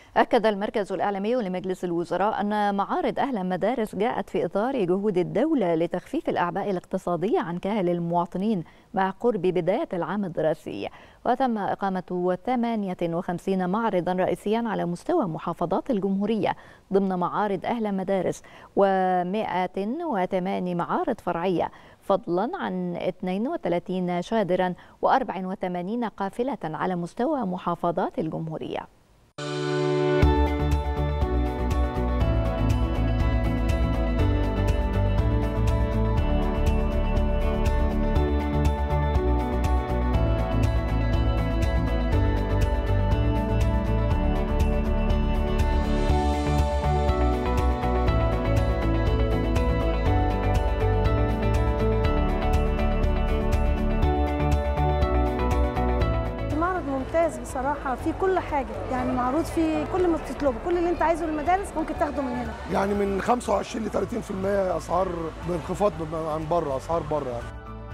أكد المركز الإعلامي لمجلس الوزراء أن معارض أهل المدارس جاءت في إطار جهود الدولة لتخفيف الأعباء الاقتصادية عن كاهل المواطنين مع قرب بداية العام الدراسي وتم إقامة 58 معرضا رئيسيا على مستوى محافظات الجمهورية ضمن معارض أهل المدارس و108 معارض فرعية فضلا عن 32 شادرا و84 قافلة على مستوى محافظات الجمهورية المعرض ممتاز بصراحة في كل حاجة يعني معروض فيه كل ما بتطلبه كل اللي انت عايزه للمدارس ممكن تاخده من هنا يعني من 25 ل 30% اسعار بانخفاض عن بره اسعار بره يعني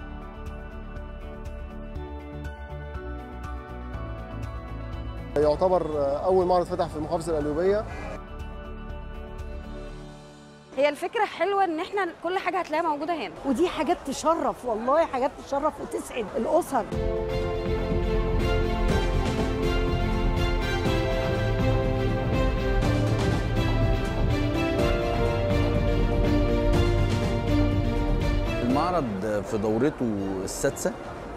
يعتبر اول معرض فتح في محافظه القليوبيه هي الفكرة حلوة ان احنا كل حاجة هتلاقيها موجودة هنا ودي حاجات تشرف والله حاجات تشرف وتسعد الأسر المعرض في دورته السادسة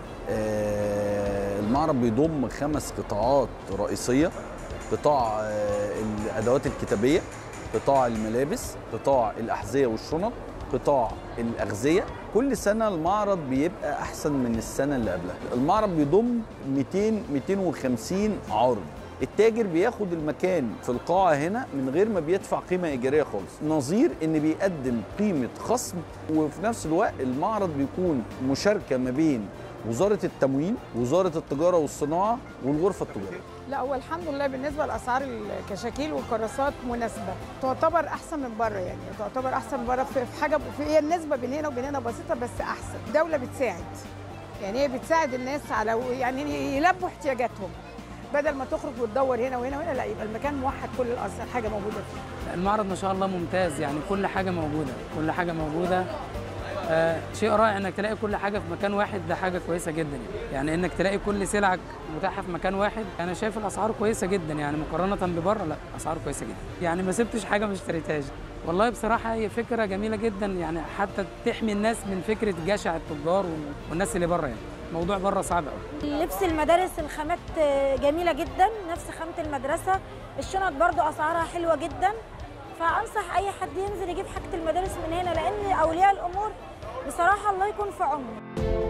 آه، المعرض بيضم خمس قطاعات رئيسية قطاع آه، الأدوات الكتابية قطاع الملابس قطاع الأحذية والشنط قطاع الأغذية كل سنة المعرض بيبقى أحسن من السنة اللي قبلها المعرض بيضم 200 250 عارض التاجر بياخد المكان في القاعة هنا من غير ما بيدفع قيمة إيجارية خالص نظير إن بيقدم قيمة خصم وفي نفس الوقت المعرض بيكون مشاركة ما بين وزارة التموين وزارة التجارة والصناعة والغرفة التجارية لا هو الحمد لله بالنسبه لاسعار الكشاكيل والكراسات مناسبه تعتبر احسن من بره يعني تعتبر احسن من بره في في حاجه في هي النسبه بين هنا وبين هنا بسيطه بس احسن الدوله بتساعد يعني هي بتساعد الناس على يعني يلبوا احتياجاتهم بدل ما تخرج وتدور هنا وهنا وهنا لا يبقى المكان موحد كل الأصل حاجه موجوده فيه المعرض ما شاء الله ممتاز يعني كل حاجه موجوده كل حاجه موجوده آه شيء رائع انك تلاقي كل حاجه في مكان واحد ده حاجه كويسه جدا يعني, يعني انك تلاقي كل سلعك متاحه في مكان واحد انا شايف الاسعار كويسه جدا يعني مقارنه ببره لا اسعار كويسه جدا يعني ما سبتش حاجه ما اشتريتهاش والله بصراحه هي فكره جميله جدا يعني حتى تحمي الناس من فكره جشع التجار والناس اللي بره يعني موضوع بره صعب قوي لبس المدارس الخامات جميله جدا نفس خامه المدرسه الشنط برضو اسعارها حلوه جدا فانصح اي حد ينزل يجيب حاجه المدارس من هنا لان اولياء الامور بصراحه الله يكون في عونه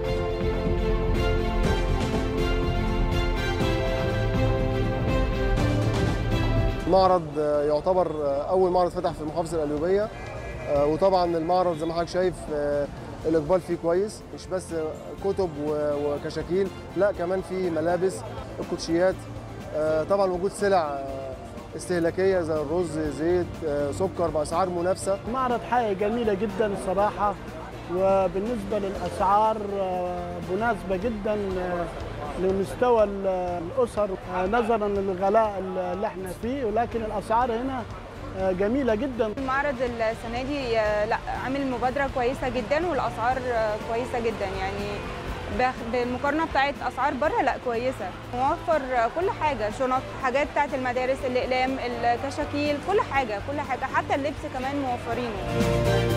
المعرض يعتبر اول معرض فتح في محافظه القليوبيه وطبعا المعرض زي ما حضرتك شايف الاقبال فيه كويس مش بس كتب وكشاكيل لا كمان في ملابس الكوتشيات طبعا وجود سلع استهلاكيه زي الرز زيت سكر باسعار منافسه معرض حاجه جميله جدا الصراحه وبالنسبه للاسعار مناسبه جدا لمستوى الاسر نظرا للغلاء اللي احنا فيه ولكن الاسعار هنا جميله جدا المعرض السنه دي لا عامل مبادره كويسه جدا والاسعار كويسه جدا يعني بالمقارنه بتاعت اسعار بره لا كويسه موفر كل حاجه شنط حاجات بتاعت المدارس الاقلام الكشاكيل كل حاجه كل حاجه حتى اللبس كمان موفرينه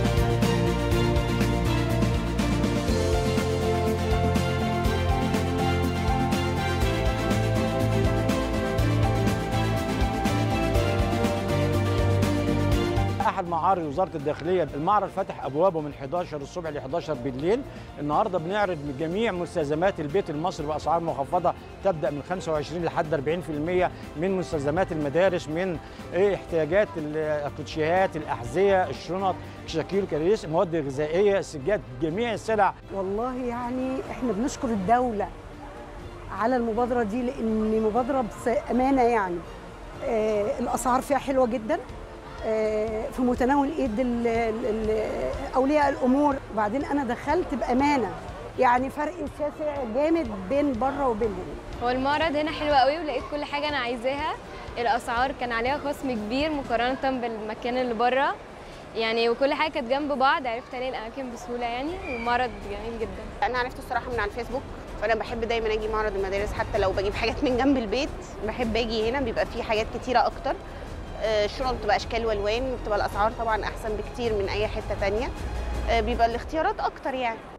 احد معارض وزاره الداخليه المعرض فتح ابوابه من 11 الصبح ل 11 بالليل النهارده بنعرض جميع مستلزمات البيت المصري باسعار مخفضه تبدا من 25 لحد 40% من مستلزمات المدارس من احتياجات الكوتشيهات الاحذيه الشنط شكيل كريس مواد غذائيه السجاد جميع السلع والله يعني احنا بنشكر الدوله على المبادره دي لان مبادره بامانه يعني آه الاسعار فيها حلوه جدا في متناول ايد اولياء الامور وبعدين انا دخلت بامانه يعني فرق شاسع جامد بين بره وبين هنا هو المعرض هنا حلو قوي ولقيت كل حاجه انا عايزاها الاسعار كان عليها خصم كبير مقارنه بالمكان اللي بره يعني وكل حاجه كانت جنب بعض عرفت الاقي الاماكن بسهوله يعني ومعرض جميل جدا انا عرفته الصراحه من على الفيسبوك فانا بحب دايما اجي معرض المدارس حتى لو بجيب حاجات من جنب البيت بحب اجي هنا بيبقى فيه حاجات كتيره اكتر آه، الشنط بتبقى اشكال والوان بتبقى الاسعار طبعا احسن بكتير من اي حته تانية آه، بيبقى الاختيارات اكتر يعني